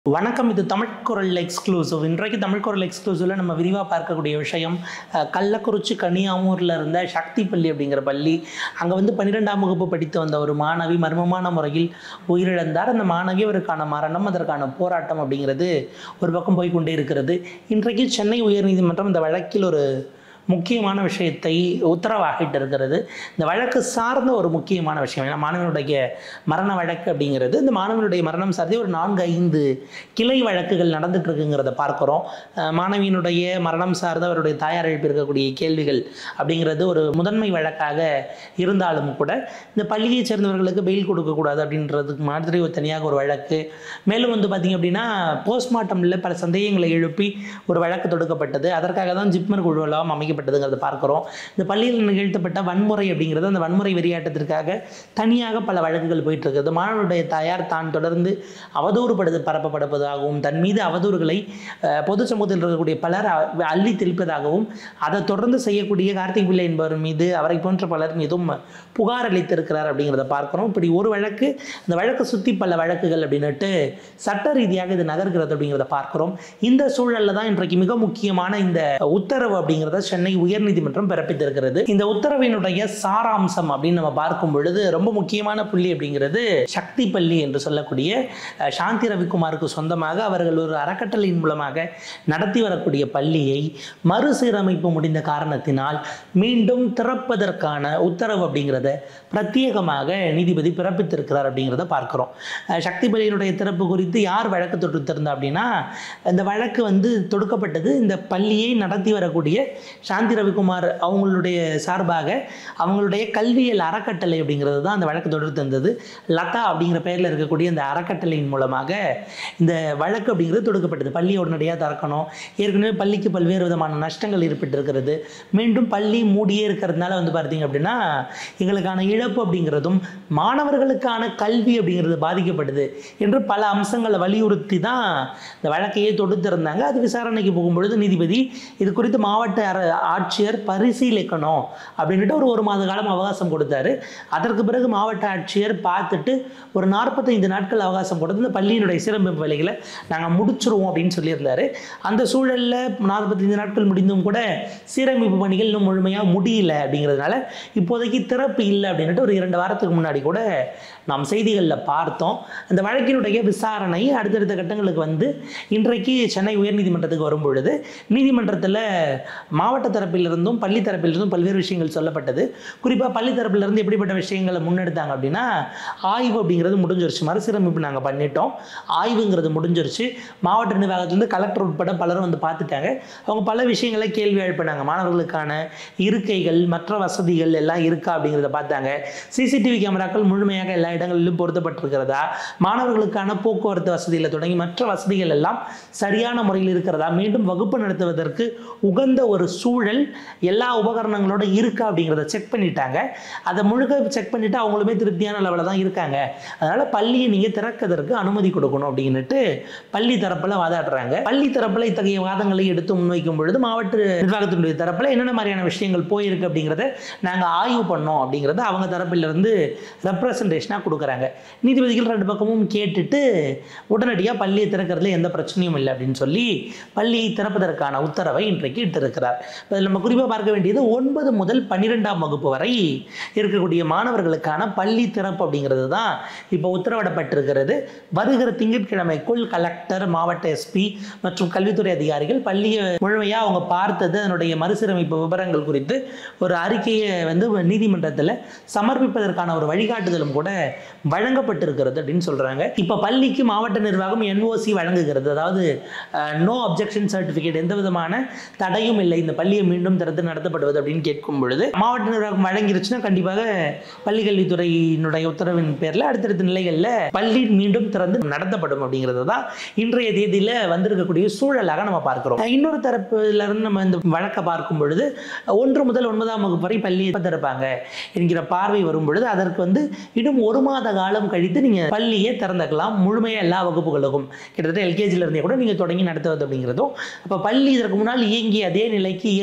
வணக்கம் இது தமிழ் குரல் எக்ஸ்க்ளூசிவ் இன்றைக்கு தமிழ் குரல் எக்ஸ்க்ளூசிவ்ல நம்ம விரிவாக பார்க்கக்கூடிய விஷயம் அஹ், கள்ளக்குறிச்சி கனியாமூரில் இருந்த சக்தி பள்ளி அப்படிங்கிற பள்ளி அங்கே வந்து பன்னிரெண்டாம் வகுப்பு படித்து வந்த ஒரு மாணவி மர்மமான முறையில் உயிரிழந்தார் அந்த மாணவி அவருக்கான மரணம் அதற்கான போராட்டம் அப்படிங்கிறது ஒரு பக்கம் போய் கொண்டே இருக்கிறது இன்றைக்கு சென்னை உயர்நீதிமன்றம் இந்த வழக்கில் ஒரு முக்கியமான விஷயத்தை உத்தரவாகிட்டு இருக்கிறது இந்த வழக்கு சார்ந்த ஒரு முக்கியமான விஷயம் ஏன்னா மாணவனுடைய மரண வழக்கு அப்படிங்கிறது இந்த மாணவனுடைய மரணம் சார்ந்தே ஒரு நான்கு ஐந்து கிளை வழக்குகள் நடந்துட்டு இருக்குங்கிறத பார்க்குறோம் அஹ் மாணவியினுடைய மரணம் சார்ந்த அவருடைய தாயார் எழுப்பியிருக்கக்கூடிய கேள்விகள் அப்படிங்கிறது ஒரு முதன்மை வழக்காக இருந்தாலும் கூட இந்த பள்ளியைச் சேர்ந்தவர்களுக்கு பெயில் கொடுக்கக்கூடாது அப்படின்றதுக்கு மாதிரி ஒரு தனியாக ஒரு வழக்கு மேலும் வந்து பார்த்திங்க அப்படின்னா போஸ்ட்மார்ட்டமில் பல சந்தேகங்களை எழுப்பி ஒரு வழக்கு தொடுக்கப்பட்டது அதற்காக தான் ஜிப்மர் குழுவெல்லாம் அமைக்கப்பட்டதுங்கிறத பார்க்குறோம் இந்த பள்ளியில் நிகழ்த்தப்பட்ட வன்முறை அப்படிங்கிறது அந்த வன்முறை வெறியாட்டத்திற்காக தனியாக பல வழக்குகள் போயிட்டு இருக்குது மாணவனுடைய தாயார் தான் தொடர்ந்து அவதூறு படுது பரப்பப்படுவதாகவும் தன் மீது அவதூறுகளை அஹ், பொது சமூகத்தில் இருக்கக்கூடிய பலர் அ- அள்ளி தெளிப்பதாகவும் அதை தொடர்ந்து செய்யக்கூடிய கார்த்திக் பிள்ளை என்பவர் மீது அவரை போன்ற பலர் மீதும் புகார் அளித்திருக்கிறார் அப்படிங்கிறத பார்க்குறோம் இப்படி ஒரு வழக்கு இந்த வழக்கை சுற்றி பல வழக்குகள் அப்படின்னுட்டு சட்ட ரீதியாக இது நகர்கிறது அப்படிங்கிறத பார்க்குறோம் இந்த சூழல்ல தான் இன்றைக்கு மிக முக்கியமான இந்த உத்தரவு அப்படிங்கிறத சென்னை உயர்நீதிமன்றம் பிறப்பித்திருக்கிறது இந்த உத்தரவினுடைய சாராம்சம் அப்படின்னு நம்ம பார்க்கும் பொழுது ரொம்ப முக்கியமான புள்ளி அப்படிங்கிறது சக்தி பள்ளி என்று சொல்லக்கூடிய அஹ், சாந்தி ரவிக்குமாருக்கு சொந்தமாக அவர்கள் ஒரு அறக்கட்டளையின் மூலமாக நடத்தி வரக்கூடிய பள்ளியை மறுசீரமைப்பு முடிந்த காரணத்தினால் மீண்டும் திறப்பதற்கான உத்தரவு அப்படிங்கிறத பிரத்யேகமாக நீதிபதி பிறப்பித்திருக்கிறார் அப்படிங்கிறத பார்க்குறோம் அஹ், சக்தி பள்ளியினுடைய திறப்பு குறித்து யார் வழக்கு தொடுத்திருந்தா அப்படின்னா இந்த வழக்கு வந்து தொடுக்கப்பட்டது இந்த பள்ளியை நடத்தி வரக்கூடிய சாந்தி ரவிக்குமார் அவங்களுடைய சார்பாக அவங்களுடைய கல்வியல் அறக்கட்டளை அப்படிங்கிறது தான் அந்த வழக்கு தொடுத்திருந்தது லதா அப்படிங்கிற பெயரில் இருக்கக்கூடிய இந்த அறக்கட்டளையின் மூலமாக இந்த வழக்கு அப்படிங்கிறது தொடுக்கப்பட்டது பள்ளியை உடனடியாக திறக்கணும் ஏற்கனவே பள்ளிக்கு பல்வேறு விதமான நஷ்டங்கள் ஏற்பட்டிருக்கிறது மீண்டும் பள்ளி மூடியே இருக்கிறதுனால வந்து பார்த்தீங்க அப்படின்னா எங்களுக்கான இழப்பு அப்படிங்கிறதும் மாணவர்களுக்கான கல்வி அப்படிங்கிறது பாதிக்கப்படுது என்று பல அம்சங்களை வலியுறுத்தி தான் இந்த வழக்கையே தொடுத்திருந்தாங்க அது விசாரணைக்கு போகும்பொழுது நீதிபதி இது குறித்து மாவட்ட அர- ஆட்சியர் பரிசீலிக்கணும் அப்படின்ட்டு ஒரு ஒரு மாத காலம் அவகாசம் கொடுத்தாரு அதற்கு பிறகு மாவட்ட ஆட்சியர் பார்த்துட்டு ஒரு நாற்பத்தைந்து நாட்கள் அவகாசம் கொடுத்து இந்த பள்ளியினுடைய சீரமைப்பு வேலைகளை நாங்கள் முடிச்சிருவோம் அப்படின்னு சொல்லியிருந்தாரு அந்த சூழலில் நாற்பத்தைந்து நாட்கள் முடிந்தும் கூட சீரமைப்பு பணிகள் இன்னும் முழுமையாக முடியல அப்படிங்கிறதுனால இப்போதைக்கு திறப்பு இல்லை அப்படின்ட்டு ஒரு இரண்டு வாரத்துக்கு முன்னாடி கூட நாம் செய்திகளில் பார்த்தோம் அந்த வழக்கினுடைய விசாரணை அடுத்தடுத்த கட்டங்களுக்கு வந்து இன்றைக்கு சென்னை உயர்நீதிமன்றத்துக்கு வரும் பொழுது நீதிமன்றத்தில் மாவட்ட தரப்பிலிருந்தும் பள்ளி தரப்பிலிருந்தும் பல்வேறு விஷயங்கள் சொல்லப்பட்டது குறிப்பாக பள்ளி தரப்பிலிருந்து எப்படிப்பட்ட விஷயங்களை முன்னெடுத்தாங்க அப்படின்னா ஆய்வு அப்படிங்கிறது முடிஞ்சிருச்சு மறுசீரமைப்பு நாங்கள் பண்ணிட்டோம் ஆய்வுங்கிறது முடிஞ்சிருச்சு மாவட்ட நிர்வாகத்திலேருந்து கலெக்டர் உட்பட பலரும் வந்து பார்த்துட்டாங்க அவங்க பல விஷயங்களை கேள்வி எழுப்பினாங்க மாணவர்களுக்கான இருக்கைகள் மற்ற வசதிகள் எல்லாம் இருக்கா அப்படிங்கிறத பார்த்தாங்க சிசிடிவி கேமராக்கள் முழுமையாக எல்லா இடங்களிலும் பொருத்தப்பட்டிருக்கிறதா மாணவர்களுக்கான போக்குவரத்து வசதியில் தொடங்கி மற்ற வசதிகள் எல்லாம் சரியான முறையில் இருக்கிறதா மீண்டும் வகுப்பு நடத்துவதற்கு உகந்த ஒரு சூழல் எல்லா உபகரணங்களோட இருக்கா அப்படிங்கிறத செக் பண்ணிட்டாங்க அதை முழுக்க செக் பண்ணிட்டு அவங்களுமே திருப்தியான லெவலில் தான் இருக்காங்க அதனால பள்ளியை நீங்கள் திறக்கிறதுக்கு அனுமதி கொடுக்கணும் அப்படின்னுட்டு பள்ளி தரப்பில் வாதாடுறாங்க பள்ளி தரப்பில் இத்தகைய வாதங்களை எடுத்து முன்வைக்கும் பொழுது மாவட்ட நிர்வாகத்தினுடைய தரப்பில் என்னென்ன மாதிரியான விஷயங்கள் போயிருக்கு அப்படிங்கிறத நாங்கள் ஆய்வு பண்ணோம் அப்படிங்கிறத அவங்க தரப்பிலிருந்து ரெப்ரசன்டேஷனாக கொடுக்குறாங்க நீதிபதிகள் ரெண்டு பக்கமும் கேட்டுட்டு உடனடியாக பள்ளியை திறக்கிறதுல எந்த பிரச்சனையும் இல்லை அப்படின்னு சொல்லி பள்ளியை திறப்பதற்கான உத்தரவை இன்றைக்கு இட்டிருக்கிறார் இதில் நம்ம குறிப்பாக பார்க்க வேண்டியது ஒன்பது முதல் பன்னிரெண்டாம் வகுப்பு வரை இருக்கக்கூடிய மாணவர்களுக்கான பள்ளி திறப்பு அப்படிங்கிறது தான் இப்போ உத்தரவிடப்பட்டிருக்கிறது வருகிற திங்கட்கிழமைக்குள் கலெக்டர் மாவட்ட எஸ்பி மற்றும் கல்வித்துறை அதிகாரிகள் பள்ளியை முழுமையாக அவங்க பார்த்தது அதனுடைய மறுசீரமைப்பு விவரங்கள் குறித்து ஒரு அறிக்கையை வந்து நீதிமன்றத்தில் சமர்ப்பிப்பதற்கான ஒரு வழிகாட்டுதலும் கூட வழங்கப்பட்டிருக்கிறது அப்படின்னு சொல்கிறாங்க இப்போ பள்ளிக்கு மாவட்ட நிர்வாகம் என்ஓசி வழங்குகிறது அதாவது நோ அப்ஜெக்ஷன் சர்டிஃபிகேட் எந்த விதமான தடையும் இல்லை இந்த பள்ளியை மீண்டும் திறந்து நடத்தப்படுவது அப்படின்னு கேட்கும் பொழுது மாவட்ட நிர்வாகம் வழங்கிருச்சுன்னா கண்டிப்பாக பள்ளி கல்வித்துறையினுடைய உத்தரவின் பேரில் அடுத்தடுத்த நிலைகளில் பள்ளி மீண்டும் திறந்து நடத்தப்படும் அப்படிங்கிறது தான் இன்றைய தேதியில் வந்திருக்கக்கூடிய சூழலாக நம்ம பார்க்கிறோம் இன்னொரு தரப்புல இருந்து நம்ம இந்த வழக்கை பார்க்கும் பொழுது ஒன்று முதல் ஒன்பதாம் வகுப்பு வரை பள்ளி எப்ப திறப்பாங்க என்கிற பார்வை வரும் பொழுது அதற்கு வந்து இன்னும் ஒரு மாத காலம் கழித்து நீங்கள் பள்ளியை திறந்துக்கலாம் முழுமையாக எல்லா வகுப்புகளுக்கும் கிட்டத்தட்ட எல்கேஜில இருந்தே கூட நீங்கள் தொடங்கி நடத்துவது அப்படிங்கிறதும் அப்போ பள்ளி இதற்கு முன்னால் இயங்கிய அதே நிலைக்கு இயங்கும்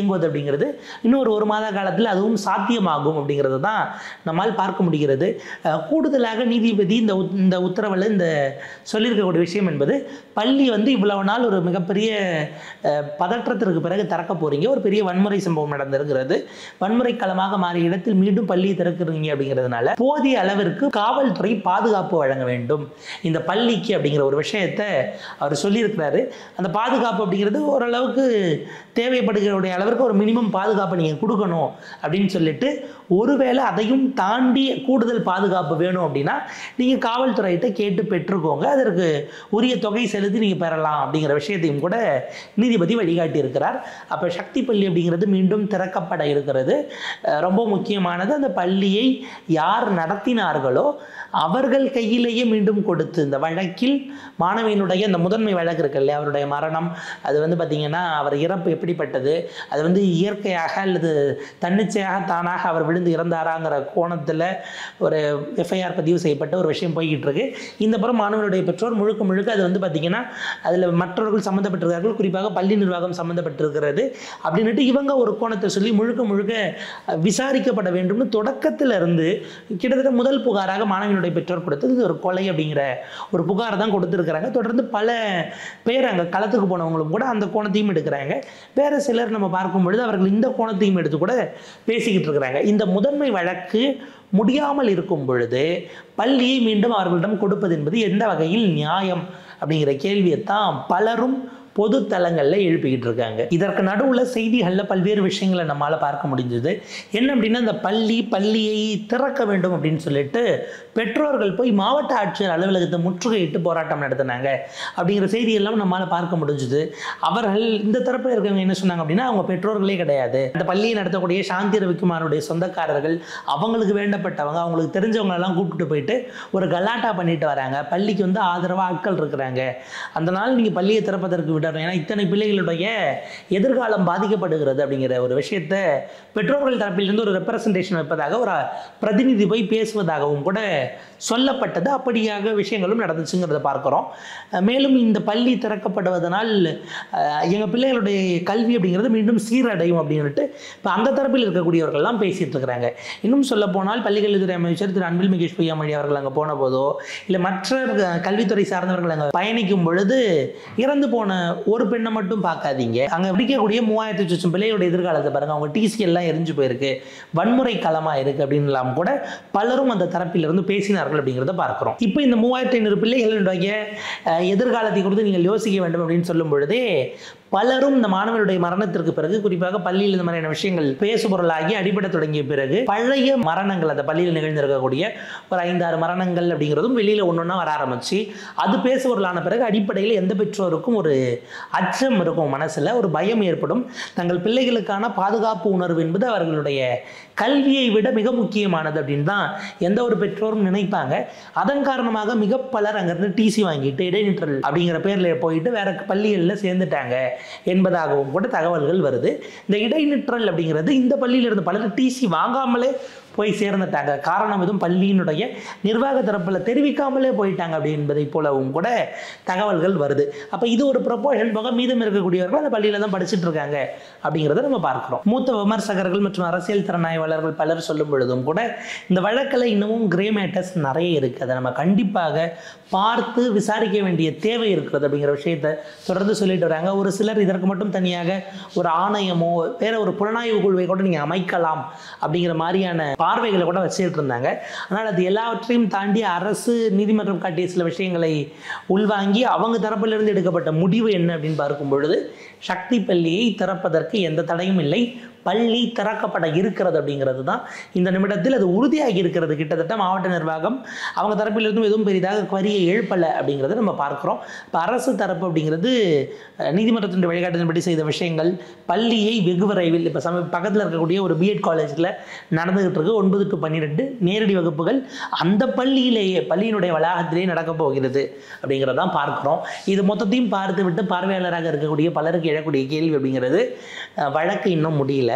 இயங்குவது அப்படிங்கிறது இன்னும் ஒரு ஒரு மாத காலத்தில் அதுவும் சாத்தியமாகும் அப்படிங்கிறது தான் நம்மால் பார்க்க முடிகிறது அஹ் கூடுதலாக நீதிபதி இந்த உத்- இந்த உத்தரவில் இந்த சொல்லியிருக்கக்கூடிய விஷயம் என்பது பள்ளி வந்து இவ்வளவு நாள் ஒரு மிகப்பெரிய அஹ், பதற்றத்திற்கு பிறகு திறக்க போறீங்க ஒரு பெரிய வன்முறை சம்பவம் நடந்திருக்கிறது வன்முறை களமாக மாறிய இடத்தில் மீண்டும் பள்ளியை திறக்கிறீங்க அப்படிங்கிறதுனால போதிய அளவிற்கு காவல்துறை பாதுகாப்பு வழங்க வேண்டும் இந்த பள்ளிக்கு அப்படிங்கிற ஒரு விஷயத்தை அவர் சொல்லியிருக்கிறாரு அந்த பாதுகாப்பு அப்படிங்கிறது ஓரளவுக்கு தேவைப்படுகிறவுடைய அளவிற்கு ஒரு மினிமம் பாதுகாப்பை நீங்கள் கொடுக்கணும் அப்படின்னு சொல்லிட்டு ஒருவேளை அதையும் தாண்டி கூடுதல் பாதுகாப்பு வேணும் அப்படின்னா நீங்கள் காவல்துறையிட்ட கேட்டு பெற்றுக்கோங்க அதற்கு உரிய தொகை செலுத்தி நீங்கள் பெறலாம் அப்படிங்கிற விஷயத்தையும் கூட நீதிபதி வழிகாட்டி இருக்கிறார் அப்போ சக்தி பள்ளி அப்படிங்கிறது மீண்டும் திறக்கப்பட இருக்கிறது அஹ் ரொம்ப முக்கியமானது அந்த பள்ளியை யார் நடத்தினார்களோ அவர்கள் கையிலேயே மீண்டும் கொடுத்து இந்த வழக்கில் மாணவியினுடைய இந்த முதன்மை வழக்கு இருக்கு இல்லையா அவருடைய மரணம் அது வந்து பார்த்திங்கன்னா அவர் இறப்பு எப்படிப்பட்டது அது வந்து இயற்கையாக அல்லது தன்னிச்சையாக தானாக அவர் விழுந்து இறந்தாராங்கிற கோணத்தில் ஒரு எஃப்ஐஆர் பதிவு செய்யப்பட்ட ஒரு விஷயம் போய்கிட்டு இருக்கு இந்த புறம் மாணவனுடைய பெற்றோர் முழுக்க முழுக்க அது வந்து பார்த்திங்கன்னா அதில் மற்றவர்கள் சம்மந்தப்பட்டிருக்கார்கள் குறிப்பாக பள்ளி நிர்வாகம் சம்மந்தப்பட்டிருக்கிறது அப்படின்னுட்டு இவங்க ஒரு கோணத்தை சொல்லி முழுக்க முழுக்க அஹ், விசாரிக்கப்பட வேண்டும்னு தொடக்கத்துல இருந்து கிட்டத்தட்ட முதல் புகாராக மாணவியினுடைய பெற்றோர் கொடுத்தது இது ஒரு கொலை அப்படிங்கிற ஒரு புகார் தான் கொடுத்துருக்குறாங்க தொடர்ந்து பல பேர் அங்கே களத்துக்கு போனவங்களும் கூட அந்த கோணத்தையும் எடுக்கிறாங்க வேறு சிலர் நம்ம பார்க்கும் பொழுது அவர்கள் இந்த கோணத்தையும் எடுத்து கூட பேசிக்கிட்டு இருக்கிறாங்க இந்த முதன்மை வழக்கு முடியாமல் இருக்கும் பொழுது பள்ளியை மீண்டும் அவர்களிடம் கொடுப்பது என்பது எந்த வகையில் நியாயம் அப்படிங்கிற கேள்வியை தான் பலரும் பொது தளங்களில் எழுப்பிக்கிட்டு இருக்காங்க இதற்கு நடுவில் செய்திகளில் பல்வேறு விஷயங்களை நம்மால் பார்க்க முடிஞ்சது என்ன அப்படின்னா இந்த பள்ளி பள்ளியை திறக்க வேண்டும் அப்படின்னு சொல்லிட்டு பெற்றோர்கள் போய் மாவட்ட ஆட்சியர் அலுவலகத்தை முற்றுகையிட்டு போராட்டம் நடத்தினாங்க அப்படிங்கிற செய்தியெல்லாம் நம்மால் பார்க்க முடிஞ்சுது அவர்கள் இந்த தரப்பில் இருக்கவங்க என்ன சொன்னாங்க அப்படின்னா அவங்க பெற்றோர்களே கிடையாது அந்த பள்ளியை நடத்தக்கூடிய சாந்தி ரவிக்குமாருடைய சொந்தக்காரர்கள் அவங்களுக்கு வேண்டப்பட்டவங்க அவங்களுக்கு தெரிஞ்சவங்க எல்லாம் கூப்பிட்டு போயிட்டு ஒரு கலாட்டா பண்ணிட்டு வராங்க பள்ளிக்கு வந்து ஆதரவாக ஆட்கள் இருக்கிறாங்க அந்த நாள் நீங்கள் பள்ளியை திறப்பதற்கு விடணும் ஏன்னா இத்தனை பிள்ளைகளுடைய எதிர்காலம் பாதிக்கப்படுகிறது அப்படிங்கிற ஒரு விஷயத்தை பெற்றோர்கள் தரப்பிலிருந்து ஒரு ரெப்ரசன்டேஷன் வைப்பதாக ஒரு பிரதிநிதி போய் பேசுவதாகவும் கூட சொல்லப்பட்டது அப்படியாக விஷயங்களும் நடந்துச்சுங்கிறத பார்க்குறோம் அஹ் மேலும் இந்த பள்ளி திறக்கப்படுவதனால் அஹ், எங்கள் பிள்ளைகளுடைய கல்வி அப்படிங்கிறது மீண்டும் சீரடையும் அப்படின்னுட்டு இப்போ அந்த தரப்பில் இருக்கக்கூடியவர்கள்லாம் பேசிட்டு இருக்கிறாங்க இன்னும் சொல்ல போனால் பள்ளிக்கல்வித்துறை அமைச்சர் திரு அன்பில் மகேஷ் பொய்யாமொழி அவர்கள் அங்கே போன போதோ இல்லை மற்ற அஹ், கல்வித்துறை சார்ந்தவர்கள் அங்கே பயணிக்கும் பொழுது இறந்து போன ஒரு பெண்ணை மட்டும் பார்க்காதீங்க அங்கே பிடிக்கக்கூடிய மூவாயிரத்தி சொச்சம் பிள்ளைகளுடைய எதிர்காலத்தை பாருங்க அவங்க டிசி எல்லாம் எரிஞ்சு போயிருக்கு வன்முறை களமாக இருக்கு அப்படின்லாம் கூட பலரும் அந்த தரப்பிலிருந்து பேசினார்கள் அப்படிங்கிறத பார்க்குறோம் இப்போ இந்த மூவாயிரத்தி ஐநூறு பிள்ளைகளுடைய அஹ், எதிர்காலத்தை குறித்து நீங்கள் யோசிக்க வேண்டும் அப்படின்னு சொல்லும் பொழுதே பலரும் இந்த மாணவருடைய மரணத்திற்கு பிறகு குறிப்பாக பள்ளியில் இந்த மாதிரியான விஷயங்கள் பேசுபொருளாகி அடிபட தொடங்கிய பிறகு பழைய மரணங்கள் அந்த பள்ளியில் நிகழ்ந்திருக்கக்கூடிய ஒரு ஐந்தாறு மரணங்கள் அப்படிங்கிறதும் வெளியில் ஒன்று ஒன்றா வர ஆரம்பிச்சு அது பேசுபொருளான பிறகு அடிப்படையில் எந்த பெற்றோருக்கும் ஒரு அச்சம் இருக்கும் மனசில் ஒரு பயம் ஏற்படும் தங்கள் பிள்ளைகளுக்கான பாதுகாப்பு உணர்வு என்பது அவர்களுடைய கல்வியை விட மிக முக்கியமானது அப்படின்னு தான் எந்த ஒரு பெற்றோரும் நினைப்பாங்க அதன் காரணமாக மிக பலர் அங்கேருந்து டிசி வாங்கிட்டு இடைநிற்றல் அப்படிங்கிற பேரில் போயிட்டு வேற பள்ளிகளில் சேர்ந்துட்டாங்க என்பதாகவும் கூட தகவல்கள் வருது இந்த இடைநிற்றல் அப்படிங்கிறது இந்த பள்ளியில இருந்து பலர் டிசி வாங்காமலே போய் சேர்ந்துட்டாங்க காரணம் எதுவும் பள்ளியினுடைய நிர்வாக தரப்பில் தெரிவிக்காமலே போயிட்டாங்க அப்படி என்பதை போலவும் கூட தகவல்கள் வருது அப்போ இது ஒரு ப்ரொபோஷன் போக மீதம் இருக்கக்கூடியவர்கள் அந்த பள்ளியில் தான் படிச்சுட்டு இருக்காங்க அப்படிங்கிறத நம்ம பார்க்குறோம் மூத்த விமர்சகர்கள் மற்றும் அரசியல் திறனாய்வாளர்கள் பலர் சொல்லும் பொழுதும் கூட இந்த வழக்கில் இன்னமும் கிரே மேட்டர்ஸ் நிறைய இருக்குது அதை நம்ம கண்டிப்பாக பார்த்து விசாரிக்க வேண்டிய தேவை இருக்கிறது அப்படிங்கிற விஷயத்தை தொடர்ந்து சொல்லிட்டு வராங்க ஒரு சிலர் இதற்கு மட்டும் தனியாக ஒரு ஆணையமோ வேற ஒரு புலனாய்வு குழுவை கூட நீங்கள் அமைக்கலாம் அப்படிங்கிற மாதிரியான பார்வைகளை கூட வச்சுட்டு இருந்தாங்க ஆனால் அது எல்லாவற்றையும் தாண்டி அரசு நீதிமன்றம் காட்டிய சில விஷயங்களை உள்வாங்கி அவங்க தரப்பிலிருந்து எடுக்கப்பட்ட முடிவு என்ன அப்படின்னு பார்க்கும் பொழுது சக்தி பள்ளியை திறப்பதற்கு எந்த தடையும் இல்லை பள்ளி திறக்கப்பட இருக்கிறது அப்படிங்கிறது தான் இந்த நிமிடத்தில் அது உறுதியாகி இருக்கிறது கிட்டத்தட்ட மாவட்ட நிர்வாகம் அவங்க தரப்பிலிருந்தும் எதுவும் பெரிதாக குவரியை எழுப்பலை அப்படிங்கிறத நம்ம பார்க்குறோம் இப்போ அரசு தரப்பு அப்படிங்கிறது அஹ், நீதிமன்றத்தினுடைய வழிகாட்டுதன்படி செய்த விஷயங்கள் பள்ளியை வெகு விரைவில் இப்போ சம பக்கத்தில் இருக்கக்கூடிய ஒரு பிஎட் காலேஜில் நடந்துகிட்டு இருக்கு ஒன்பது டு பன்னிரெண்டு நேரடி வகுப்புகள் அந்த பள்ளியிலேயே பள்ளியினுடைய வளாகத்திலேயே நடக்கப் போகிறது அப்படிங்கிறதான் பார்க்குறோம் இது மொத்தத்தையும் பார்த்து விட்டு பார்வையாளராக இருக்கக்கூடிய பலருக்கு எழக்கூடிய கேள்வி அப்படிங்கிறது அஹ், வழக்கு இன்னும் முடியல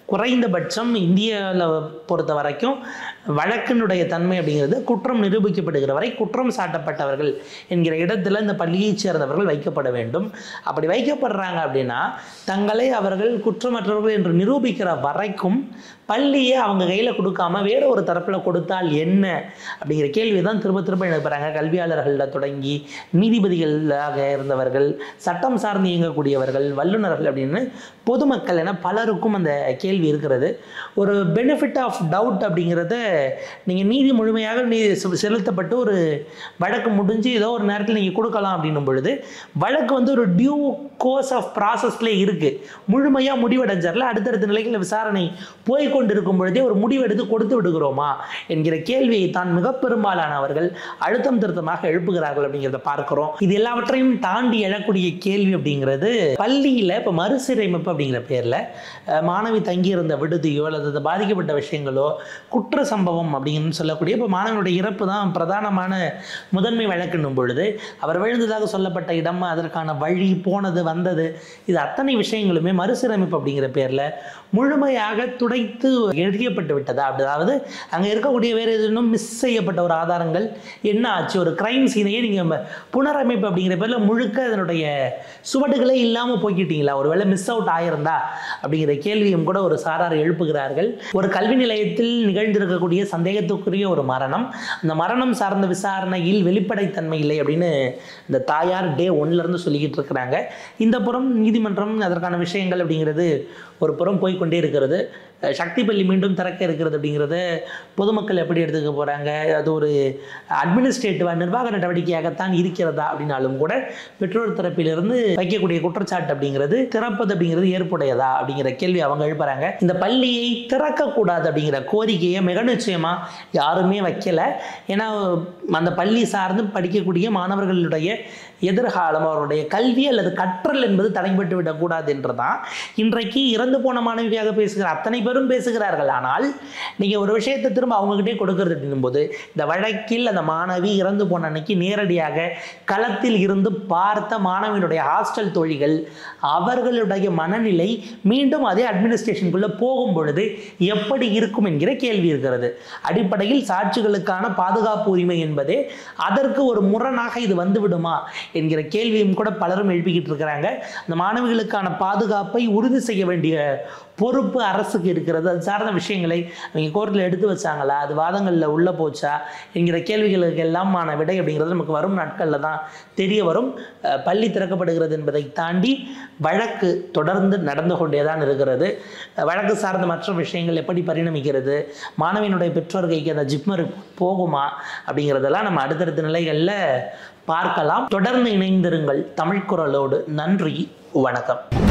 குறைந்தபட்சம் இந்தியாவில் பொறுத்த வரைக்கும் வழக்கினுடைய தன்மை அப்படிங்கிறது குற்றம் நிரூபிக்கப்படுகிற வரை குற்றம் சாட்டப்பட்டவர்கள் என்கிற இடத்துல இந்த பள்ளியைச் சேர்ந்தவர்கள் வைக்கப்பட வேண்டும் அப்படி வைக்கப்படுறாங்க அப்படின்னா தங்களை அவர்கள் குற்றமற்றவர்கள் என்று நிரூபிக்கிற வரைக்கும் பள்ளியை அவங்க கையில் கொடுக்காம வேற ஒரு தரப்பில் கொடுத்தால் என்ன அப்படிங்கிற கேள்வி தான் திரும்ப திரும்ப எழுப்புறாங்க கல்வியாளர்களில் தொடங்கி நீதிபதிகளாக இருந்தவர்கள் சட்டம் சார்ந்து இயங்கக்கூடியவர்கள் வல்லுநர்கள் அப்படின்னு பொதுமக்கள் என பலருக்கும் அந்த கேள்வி இருக்கிறது ஒரு பெனிஃபிட் ஆஃப் டவுட் அப்படிங்கிறத நீங்கள் நீதி முழுமையாக நீ செ- செலுத்தப்பட்டு ஒரு வழக்கு முடிஞ்சு ஏதோ ஒரு நேரத்தில் நீங்கள் கொடுக்கலாம் அப்படின்னும் பொழுது வழக்கு வந்து ஒரு டியூ கோர்ஸ் ஆஃப் ப்ராசஸ்லேயே இருக்குது முழுமையாக முடிவடைஞ்சார்ல அடுத்தடுத்த நிலைகளில் விசாரணை போய் கொண்டிருக்கும் பொழுதே ஒரு முடிவெடுத்து கொடுத்து விடுகிறோமா என்கிற கேள்வியை தான் மிக பெரும்பாலானவர்கள் அழுத்தம் திருத்தமாக எழுப்புகிறார்கள் அப்படிங்கிறத பார்க்கிறோம் இது எல்லாவற்றையும் தாண்டி எழக்கூடிய கேள்வி அப்படிங்கிறது பள்ளியில் இப்போ மறுசீரமைப்பு அப்படிங்கிற பேரில் மாணவி தங்கியிருந்த விடுதியோ அல்லது பாதிக்கப்பட்ட விஷயங்களோ குற்ற சம்பவம் அப்படின்னு சொல்லக்கூடிய இப்போ மாணவனுடைய இறப்பு தான் பிரதானமான முதன்மை வழக்குன்னும் பொழுது அவர் விழுந்ததாக சொல்லப்பட்ட இடம் அதற்கான வழி போனது வந்தது இது அத்தனை விஷயங்களுமே மறுசீரமைப்பு அப்படிங்கிற பேரில் முழுமையாக துடைத்து எழுதியப்பட்டு விட்டதா அதாவது அங்கே இருக்கக்கூடிய வேறு எதுவும் மிஸ் செய்யப்பட்ட ஒரு ஆதாரங்கள் என்ன ஆச்சு ஒரு கிரைம் சீனையே நீங்கள் புனரமைப்பு அப்படிங்கிற பேரில் முழுக்க அதனுடைய சுவடுகளே இல்லாமல் போய்க்கிட்டீங்களா ஒருவேளை மிஸ் அவுட் ஆயிருந்தா அப்படிங்கிற கேள்வியும் கூட ஒரு சாரார் எழுப்புகிறார்கள் ஒரு கல்வி நிலையத்தில் நிகழ்ந்திருக்கக்கூடிய சந்தேகத்துக்குரிய ஒரு மரணம் அந்த மரணம் சார்ந்த விசாரணையில் வெளிப்படைத்தன்மை இல்லை அப்படின்னு இந்த தாயார் டே ஒன்லேருந்து சொல்லிக்கிட்டு இருக்கிறாங்க இந்த புறம் நீதிமன்றம் அதற்கான விஷயங்கள் அப்படிங்கிறது ஒரு புறம் போய்க்கொண்டே இருக்கிறது அஹ் சக்தி பள்ளி மீண்டும் திறக்க இருக்கிறது அப்படிங்கிறத பொதுமக்கள் எப்படி எடுத்துக்க போகிறாங்க அது ஒரு அட்மினிஸ்ட்ரேட்டிவாக நிர்வாக நடவடிக்கையாகத்தான் இருக்கிறதா அப்படின்னாலும் கூட பெற்றோர் தரப்பிலிருந்து வைக்கக்கூடிய குற்றச்சாட்டு அப்படிங்கிறது திறப்பது அப்படிங்கிறது ஏற்புடையதா அப்படிங்கிற கேள்வி அவங்க எழுப்புறாங்க இந்த பள்ளியை திறக்கக்கூடாது அப்படிங்கிற கோரிக்கையை மிக நிச்சயமாக யாருமே வைக்கல ஏன்னா அந்த பள்ளி சார்ந்து படிக்கக்கூடிய மாணவர்களுடைய எதிர்காலம் அவருடைய கல்வி அல்லது கற்றல் என்பது தடைபட்டு விடக்கூடாது என்றுதான் இன்றைக்கு இறந்து போன மாணவியாக பேசுகிற அத்தனை பேரும் பேசுகிறார்கள் ஆனால் நீங்கள் ஒரு விஷயத்தை திரும்ப அவங்ககிட்டே கொடுக்கறது அப்படின்னும் போது இந்த வழக்கில் அந்த மாணவி இறந்து போன அன்னைக்கு நேரடியாக களத்தில் இருந்து பார்த்த மாணவியினுடைய ஹாஸ்டல் தோழிகள் அவர்களுடைய மனநிலை மீண்டும் அதே அட்மினிஸ்ட்ரேஷனுக்குள்ளே போகும் பொழுது எப்படி இருக்கும் என்கிற கேள்வி இருக்கிறது அடிப்படையில் சாட்சிகளுக்கான பாதுகாப்பு உரிமை என்பதே அதற்கு ஒரு முரணாக இது வந்து விடுமா என்கிற கேள்வியும் கூட பலரும் எழுப்பிக்கிட்டு இருக்கிறாங்க அந்த மாணவிகளுக்கான பாதுகாப்பை உறுதி செய்ய வேண்டிய பொறுப்பு அரசுக்கு இருக்கிறது அது சார்ந்த விஷயங்களை அவங்க கோர்ட்டில் எடுத்து வச்சாங்களா அது வாதங்களில் உள்ளே போச்சா என்கிற கேள்விகளுக்கு எல்லாமான விடை அப்படிங்கிறது நமக்கு வரும் நாட்களில் தான் தெரிய வரும் அஹ் பள்ளி திறக்கப்படுகிறது என்பதை தாண்டி வழக்கு தொடர்ந்து நடந்து கொண்டே தான் இருக்கிறது அஹ் வழக்கு சார்ந்த மற்ற விஷயங்கள் எப்படி பரிணமிக்கிறது மாணவியினுடைய பெற்றோர் கைக்கு அந்த ஜிப்மர் போகுமா அப்படிங்கிறதெல்லாம் நம்ம அடுத்தடுத்த நிலைகளில் பார்க்கலாம் தொடர்ந்து இணைந்திருங்கள் தமிழ் குரலோடு நன்றி வணக்கம்